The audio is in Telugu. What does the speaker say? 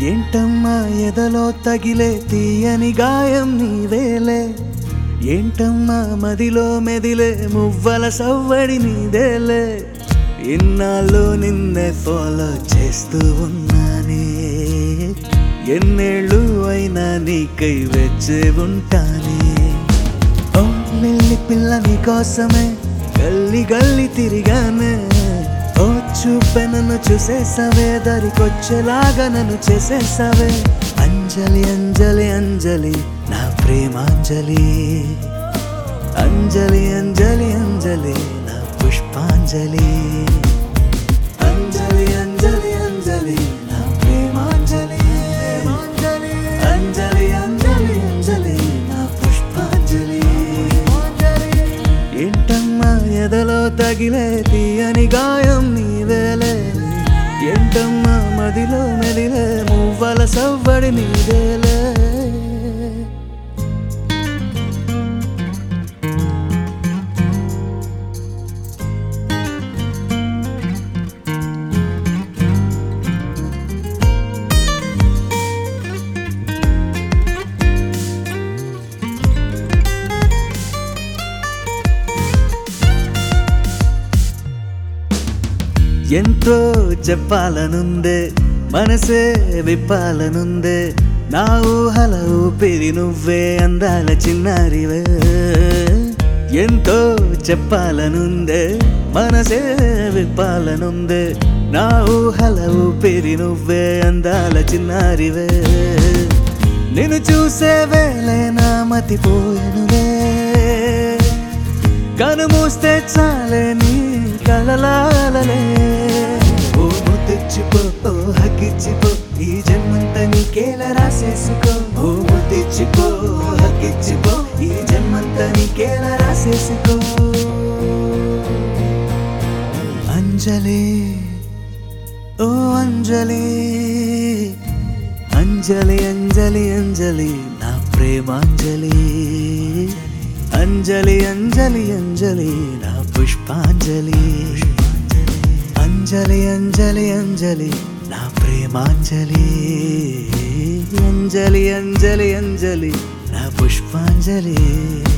ఏంటమ్మా ఎదలో తగిలే తీయని గాయం నీవేలే ఏంటమ్మా మదిలో మెదిలే మువ్వల సవ్వడి నీదేలే ఇన్నాళ్ళు నిన్నే ఫాలో చేస్తూ ఉన్నానే ఎన్నేళ్ళు అయినా నీకై వెచ్చే ఉంటానే ఓ లిల్లి పిల్ల నీ కోసమే గల్లి గల్లి తిరిగానే ఓ చూపె నన్ను చూసేసావే దరికొచ్చేలాగా నన్ను చేసేసావే అంజలి అంజలి అంజలి నా ప్రేమాంజలి అంజలి అంజలి అంజలి నా పుష్పాంజలి అంజలి అంజలి అంజలి నా ప్రేమాంజలి అంజలి అంజలి అంజలి నా పుష్పాంజలి ఏంటమ్మా ఎదలో తగిలే తీయని గాయం నీవేలే ఏంటమ్మా మదిలో మెదిలే మువ్వల సవ్వడి నీదేలే ఎంతో చెప్పాలనుందే మనసే విప్పాలనుందే నా ఊహల ఊపిరి నువ్వే అందాల చిన్నారివే ఎంతో చెప్పాలనుందే మనసే విప్పాలనుందే నా ఊహల ఊపిరి నువ్వే అందాల చిన్నారివే నిన్ను చూసే వేళే నా మతిపోయనులే కను మూస్తే చాలే నీ కలలాలలే ఓ ముద్దిచ్చిపో ఓ హగ్గిచ్చిపో ఈ జన్మంత నీకేలా రాసేసుకో ఓ ముద్దిచ్చిపో ఓ హగ్గిచ్చిపో ఈ జన్మంత నీకేలా రాసేసుకో అంజలి ఓ అంజలి అంజలి అంజలి అంజలి నా ప్రేమాంజలి అంజలి అంజలి అంజలి నా పుష్పాంజలి అంజలి అంజలి అంజలి నా ప్రేమాంజలి అంజలి అంజలి అంజలి నా పుష్పాంజలి